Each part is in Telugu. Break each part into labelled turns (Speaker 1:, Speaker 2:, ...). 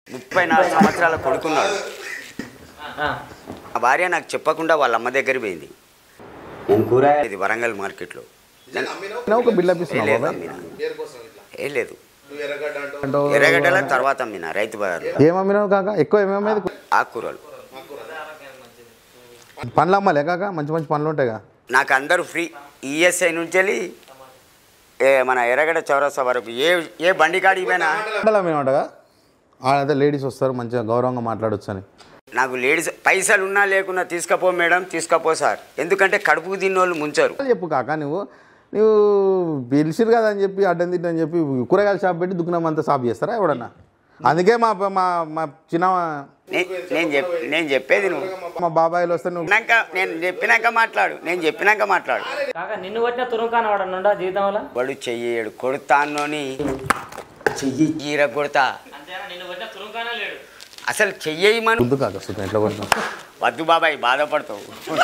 Speaker 1: ముప్పై నాలుగు సంవత్సరాల కొడుకున్నాడు
Speaker 2: ఆ.
Speaker 1: ఆ భార్య నాకు చెప్పకుండా వాళ్ళ అమ్మ దగ్గర పోయింది నేను కూరగాయ ఇది వరంగల్ మార్కెట్లో
Speaker 3: ఒక బిల్డప్
Speaker 1: ఏ
Speaker 3: ఇస్తున్నావు
Speaker 1: లేదు
Speaker 3: బాబాయ్
Speaker 1: అమ్మిన
Speaker 4: పేరు కోసం ఇట్లా
Speaker 1: ఏ లేదు
Speaker 4: నువ్వు ఎర్రగడ్డ అంటావు
Speaker 3: అంటావు
Speaker 1: ఎర్రగడ్డల తర్వాత అమ్మిన రైతు బజార్లో
Speaker 3: ఏమమ్మినావు కాక ఎక్కువ ఏమేమేది
Speaker 1: ఆకుకూరలు
Speaker 3: పండ్లు అమ్మాలే కాక మంచి మంచి పండ్లు ఉంటాయిగా
Speaker 1: నాకు అందరూ ఫ్రీ ఈఎస్ఐ నుంచి వెళ్ళి ఏ మన ఎర్రగడ్డ చౌరస్తా వరకు ఏ ఏ బండి కాడికి పోయినా
Speaker 3: పంటలు అమ్మినట్టుగా అదే లేడీస్ వస్తారు మంచిగా గౌరవంగా మాట్లాడొచ్చు అని
Speaker 1: నాకు లేడీస్ పైసలు ఉన్నా లేకున్నా తీసుకపో మేడం తీసుకపో సార్ ఎందుకంటే కడుపుకు తిన్నోళ్ళు ముంచారు
Speaker 3: చెప్పు కాక నువ్వు నువ్వు పిలిచిరు కదా అని చెప్పి అడ్డం తిట్టని అని చెప్పి కూరగాయల షాప్ పెట్టి దుకాణం అంతా షాప్ చేస్తారా ఎవడన్నా అందుకే మా మా మా చిన్న
Speaker 1: నే- నేను చెప్ నేను చెప్పేది నువ్వు
Speaker 3: మా బాబాయిలు వస్తే నువ్వు
Speaker 1: చెప్పినాక నేను చెప్పినాక మాట్లాడు నేను చెప్పినాక మాట్లాడు
Speaker 2: కాక నిన్ను కొట్టిన తురుంకాన వాడు నుండా జీవితంలో
Speaker 1: వాడు చెయ్యడు కొడతానోని చెయ్యి చీర కొడతా
Speaker 2: అంతేనా నిన్ను కొట్టిన తురుంకానే లేడు
Speaker 1: అసలు చెయ్యమను
Speaker 3: వద్దు కాక సుఖం ఎట్లా కొట్టినావు
Speaker 1: వద్దు బాబాయ్ బాధపడతావు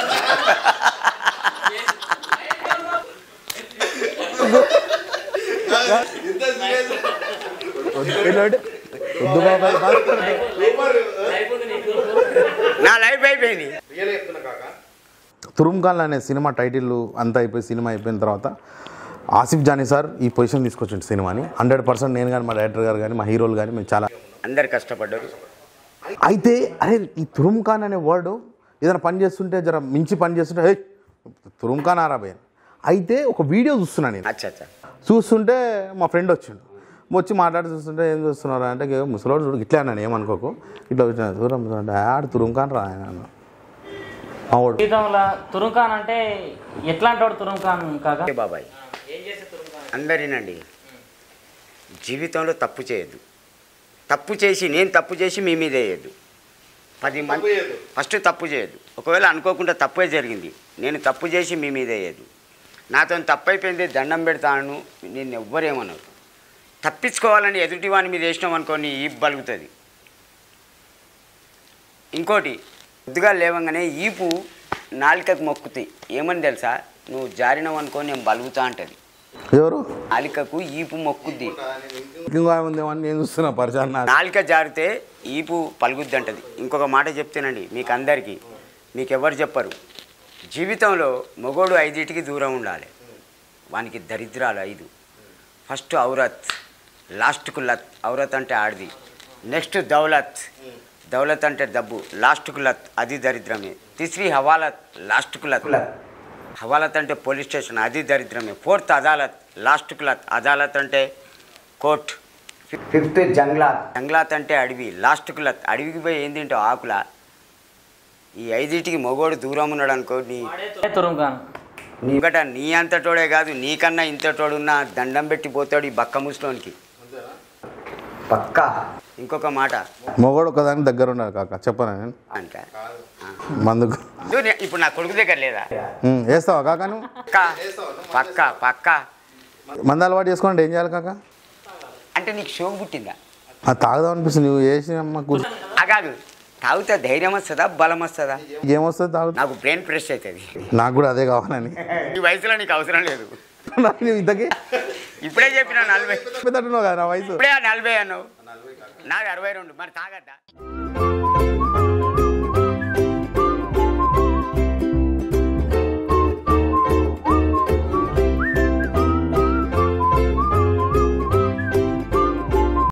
Speaker 4: ఇంత సీరియస్
Speaker 3: వద్దు ఇట్లా అంటే, వద్దు బాబాయ్ బాధ-
Speaker 2: అయిపోయింది నీకు
Speaker 1: నా లైఫ్ అయిపోయింది
Speaker 4: రియల్ చెప్తున్నా కాక
Speaker 3: తురుంకాల్ అనే సినిమా టైటిల్ అంతా అయిపోయి సినిమా అయిపోయిన తర్వాత ఆసిఫ్ జానీ సార్ ఈ పొజిషన్ తీసుకొచ్చిండు సినిమాని హండ్రెడ్ పర్సెంట్ నేను కానీ మా డైరెక్టర్ గారు కానీ మా హీరోలు కానీ మేము చాలా
Speaker 1: అందరు కష్టపడ్డారు
Speaker 3: అయితే అరే ఈ తురుంఖాన్ అనే వర్డ్ ఏదైనా పని చేస్తుంటే జర మించి పని చేస్తుంటే హే తురుంఖాన్ ఆరాబోయ్ అయితే ఒక వీడియో చూస్తున్నా నేను
Speaker 1: అచ్చా అచ్చా
Speaker 3: చూస్తుంటే మా ఫ్రెండ్ వచ్చిండు వచ్చి మాట్లాడి చూస్తుంటే ఏం చూస్తున్నారు అంటే "ఏ ముసలోడు చూడు ఇట్లా అన్నాను ఏమనుకోకు ఇట్లా వచ్చిన దూరం అంటే ఆడు తురుంఖాన్ రా ఆయన అన్నాడు. మా వాడు
Speaker 2: జీవితంలో తురుంకాన్ అంటే ఎట్లాంటి వాడు తురుంకాన్ కాక
Speaker 1: ఓకే బాబాయ్
Speaker 2: ఏం చేసే తురుంకాన్
Speaker 1: అందరినండి జీవితంలో తప్పు చేయొద్దు తప్పు చేసి నేను తప్పు చేసి మీ మీద వేయద్దు పది మంది
Speaker 4: చేయొద్దు.
Speaker 1: ఫస్ట్ తప్పు చేయొద్దు ఒకవేళ అనుకోకుండా తప్పే జరిగింది నేను తప్పు చేసి మీ మీద వేయద్దు నాతో తప్పు అయిపోయింది దండం పెడతాను నేను ఎవ్వరేమన్నారు తప్పించుకోవాలని ఎదుటి వాని మీద వేసినాం అనుకో నీ ఈపు బలుగుతుంది ఇంకోటి పొద్దుగా లేవంగానే ఈపు నాలికకు మొక్కుతాయి ఏమని తెలుసా నువ్వు జారినావు అనుకో నేను బలుగుతా అంటది
Speaker 3: ఎవరు
Speaker 1: నాలికకు ఈపు మొక్కుద్ది
Speaker 3: ఇంకా ఉందేమో అని నేను చూస్తున్నా పరిచయం నాకు
Speaker 1: నాలిక జారితే ఈపు పలుగుద్ది అంటది ఇంకొక మాట చెప్తేనండి మీకు అందరికీ మీకు ఎవరు చెప్పరు జీవితంలో మొగోడు ఐదింటికి దూరం ఉండాలి వానికి దరిద్రాలు ఐదు ఫస్ట్ ఔరత్ లాస్ట్కు లత్ ఔరత్ అంటే ఆడిది నెక్స్ట్ దౌలత్ దౌలత్ అంటే డబ్బు లాస్ట్కు లత్ అది దరిద్రమే తిస్రీ హవాలత్ లాస్ట్కు లత్ హవాలత్ అంటే పోలీస్ స్టేషన్ అది దరిద్రమే ఫోర్త్ అదాలత్ లాస్ట్కు లత్ అదాలత్ అంటే కోర్ట్ ఫిఫ్త్ జంగ్లాత్ జంగ్లాత్ అంటే అడవి లాస్ట్కు లత్ అడవికి పోయి ఏం తింటావు ఆకుల ఈ ఐదింటికి మొగోడు దూరం ఉన్నాడు అనుకో నీ
Speaker 2: వాడే తురుంకాన్
Speaker 1: నీకట నీ అంతటోడే కాదు నీకన్నా ఇంతటోడున్నా దండం పెట్టి పోతాడు ఈ బక్క ముసలోనికి పక్క ఇంకొక మాట
Speaker 3: మొగోడు ఒకదాని దగ్గర ఉన్నాడు కాక చెప్పనా నేను
Speaker 1: అంట
Speaker 3: మందుకు
Speaker 1: ఇదో నే- ఇప్పుడు నా కొడుకు దగ్గర లేదా
Speaker 3: ఉమ్, వేస్తావా కాక నువ్వు
Speaker 1: పక్క పక్క పక్క
Speaker 3: మందు అలవాటు చేసుకోండి ఏం చేయాలి కాక
Speaker 1: అంటే నీకు షోకు పుట్టిందా
Speaker 3: అది తాగుదాం అనిపిస్తుంది నువ్వు వేసి అమ్మ కూర్చో
Speaker 1: అగాదు తాగితే ధైర్యం వస్తుందా బలం వస్తుందా
Speaker 3: ఏమొస్తుంది తాగు
Speaker 1: నాకు బ్రెయిన్ ఫ్రెష్ అవుతుంది
Speaker 3: నాకు కూడా అదే కావాలని
Speaker 1: ఈ వయసులో నీకు అవసరం లేదు
Speaker 3: నాకు ఇంతకీ
Speaker 1: ఇప్పుడే చెప్పిన నలభై
Speaker 3: పెద్దట్టున్నావు కదా నా వయసు
Speaker 1: ఇప్పుడే ఆ నలభై అన్నావు నాది అరవై రెండు మరి తాగద్దా